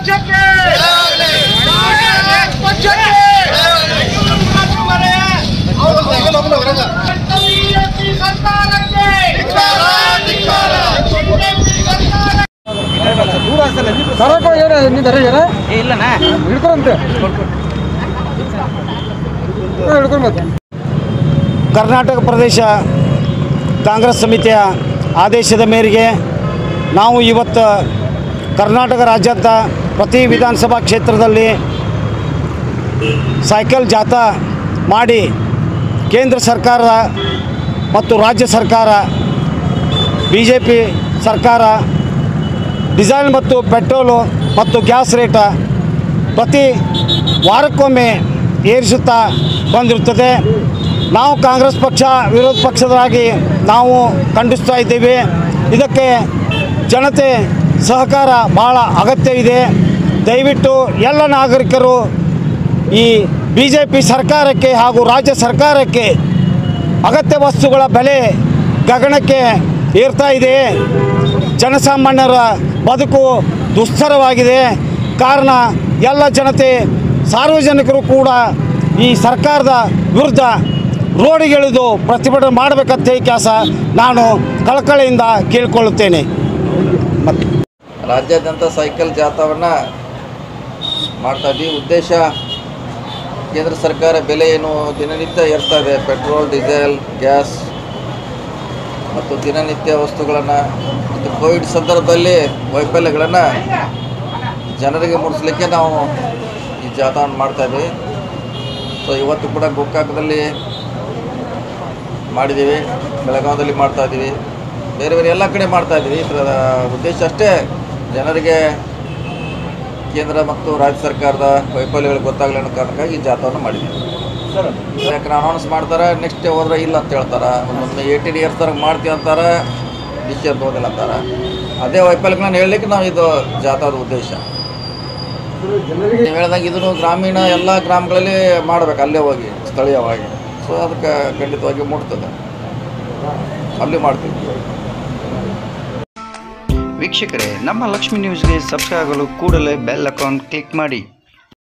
ಪಕ್ಷಕ್ಕೆ ಕಾಂಗ್ರೆಸ್ ಪಕ್ಷಕ್ಕೆ ಬಿಜೆಪಿ ಸರ್ಕಾರಕ್ಕೆ ಬಿಜೆಪಿ ಸರ್ಕಾರ ಸರಕು ಏನು ನಿಂತಾರೆ ಜನ ಇಲ್ಲಣ್ಣ ಹಿಡ್ಕೊಂತೆ ಹಿಡ್ಕೊಂಡು ಮತ್ತೆ ಕರ್ನಾಟಕ ಪ್ರದೇಶ ಕಾಂಗ್ರೆಸ್ ಸಮಿತಿಯ ಆದೇಶದ ಮೇರೆಗೆ ನಾವು ಇವತ್ತು ಕರ್ನಾಟಕ ರಾಜ್ಯಾದ್ಯಂತ ಪ್ರತಿ ವಿಧಾನಸಭಾ ಕ್ಷೇತ್ರದಲ್ಲಿ ಸೈಕಲ್ ಜಾಥಾ ಮಾಡಿ ಕೇಂದ್ರ ಸರ್ಕಾರ ಮತ್ತು ರಾಜ್ಯ ಸರ್ಕಾರ ಬಿ ಜೆ ಪಿ ಸರ್ಕಾರ ಡೀಸೆಲ್ ಮತ್ತು ಪೆಟ್ರೋಲು ಮತ್ತು ಗ್ಯಾಸ್ ರೇಟ ಪ್ರತಿ ವಾರಕ್ಕೊಮ್ಮೆ ಏರಿಸುತ್ತಾ ಬಂದಿರುತ್ತದೆ ನಾವು ಕಾಂಗ್ರೆಸ್ ಪಕ್ಷ ವಿರೋಧ ಪಕ್ಷದರಾಗಿ ನಾವು ಖಂಡಿಸ್ತಾ ಇದ್ದೇವೆ ಇದಕ್ಕೆ ಜನತೆ ಸಹಕಾರ ಭಾಳ ಅಗತ್ಯವಿದೆ ದಯವಿಟ್ಟು ಎಲ್ಲ ನಾಗರಿಕರು ಈ ಬಿ ಜೆ ಪಿ ಸರ್ಕಾರಕ್ಕೆ ಹಾಗೂ ರಾಜ್ಯ ಸರ್ಕಾರಕ್ಕೆ ಅಗತ್ಯ ವಸ್ತುಗಳ ಬೆಲೆ ಗಗನಕ್ಕೆ ಏರ್ತಾ ಇದೆ ಜನಸಾಮಾನ್ಯರ ಬದುಕು ದುಸ್ತರವಾಗಿದೆ ಕಾರಣ ಎಲ್ಲ ಜನತೆ ಸಾರ್ವಜನಿಕರು ಕೂಡ ಈ ಸರ್ಕಾರದ ವಿರುದ್ಧ ರೋಡಿಗಿಳಿದು ಪ್ರತಿಭಟನೆ ಮಾಡಬೇಕಂತ ಈ ಕೆಲಸ ನಾನು ಕಳಕಳಿಯಿಂದ ಕೇಳಿಕೊಳ್ಳುತ್ತೇನೆ ರಾಜ್ಯಾದ್ಯಂತ ಸೈಕಲ್ ಜಾಥಾವನ್ನು ಮಾಡ್ತಾ ಇದ್ದೀವಿ ಉದ್ದೇಶ ಕೇಂದ್ರ ಸರ್ಕಾರ ಬೆಲೆ ಏನು ದಿನನಿತ್ಯ ಏರ್ತಾ ಇದೆ ಪೆಟ್ರೋಲ್ ಡೀಸೆಲ್ ಗ್ಯಾಸ್ ಮತ್ತು ದಿನನಿತ್ಯ ವಸ್ತುಗಳನ್ನು ಮತ್ತು ಕೋವಿಡ್ ಸಂದರ್ಭದಲ್ಲಿ ವೈಫಲ್ಯಗಳನ್ನು ಜನರಿಗೆ ಮೂಡಿಸ್ಲಿಕ್ಕೆ ನಾವು ಈ ಜಾಥಾವನ್ನು ಮಾಡ್ತಾ ಇದ್ದೀವಿ ಸೊ ಇವತ್ತು ಕೂಡ ಗೋಕಾಕದಲ್ಲಿ ಮಾಡಿದ್ದೀವಿ ಬೆಳಗಾವದಲ್ಲಿ ಮಾಡ್ತಾ ಇದ್ದೀವಿ ಬೇರೆ ಬೇರೆ ಎಲ್ಲ ಕಡೆ ಮಾಡ್ತಾ ಇದ್ದೀವಿ ಇದರ ಉದ್ದೇಶ ಅಷ್ಟೇ ಜನರಿಗೆ ಕೇಂದ್ರ ಮತ್ತು ರಾಜ್ಯ ಸರ್ಕಾರದ ವೈಫಲ್ಯಗಳು ಗೊತ್ತಾಗಲಿ ಅನ್ನೋ ಕಾರಣಕ್ಕಾಗಿ ಈ ಜಾಥಾವನ್ನು ಮಾಡಿದ್ದೀವಿ ಯಾಕಂದ್ರೆ ಅನೌನ್ಸ್ ಮಾಡ್ತಾರೆ ನೆಕ್ಸ್ಟ್ ಹೋದ್ರೆ ಇಲ್ಲ ಅಂತ ಹೇಳ್ತಾರೆ ಒಂದೊಂದು ಏಯ್ಟೀನ್ ಇಯರ್ಸ್ ತನಕ ಮಾಡ್ತೀವಿ ಅಂತಾರೆ ಡಿಸಿಷನ್ ತೊಗೋದಿಲ್ಲ ಅಂತಾರೆ ಅದೇ ವೈಫಲ್ಯಗಳನ್ನ ಹೇಳಲಿಕ್ಕೆ ನಾವು ಇದು ಜಾಥಾದ ಉದ್ದೇಶ ನೀವು ಹೇಳ್ದಂಗೆ ಇದನ್ನು ಗ್ರಾಮೀಣ ಎಲ್ಲ ಗ್ರಾಮಗಳಲ್ಲಿ ಮಾಡ್ಬೇಕು ಅಲ್ಲೇ ಹೋಗಿ ಸ್ಥಳೀಯವಾಗಿ ಸೊ ಅದಕ್ಕೆ ಖಂಡಿತವಾಗಿ ಮುಟ್ತದೆ ಅಲ್ಲಿ ಮಾಡ್ತೀವಿ ವೀಕ್ಷಕರೇ ನಮ್ಮ ಲಕ್ಷ್ಮಿ ನ್ಯೂಸ್ಗೆ ಸಬ್ಸ್ಕ್ರೈಬ್ ಆಗಲು ಕೂಡಲೇ ಬೆಲ್ ಅಕೌಂಟ್ ಕ್ಲಿಕ್ ಮಾಡಿ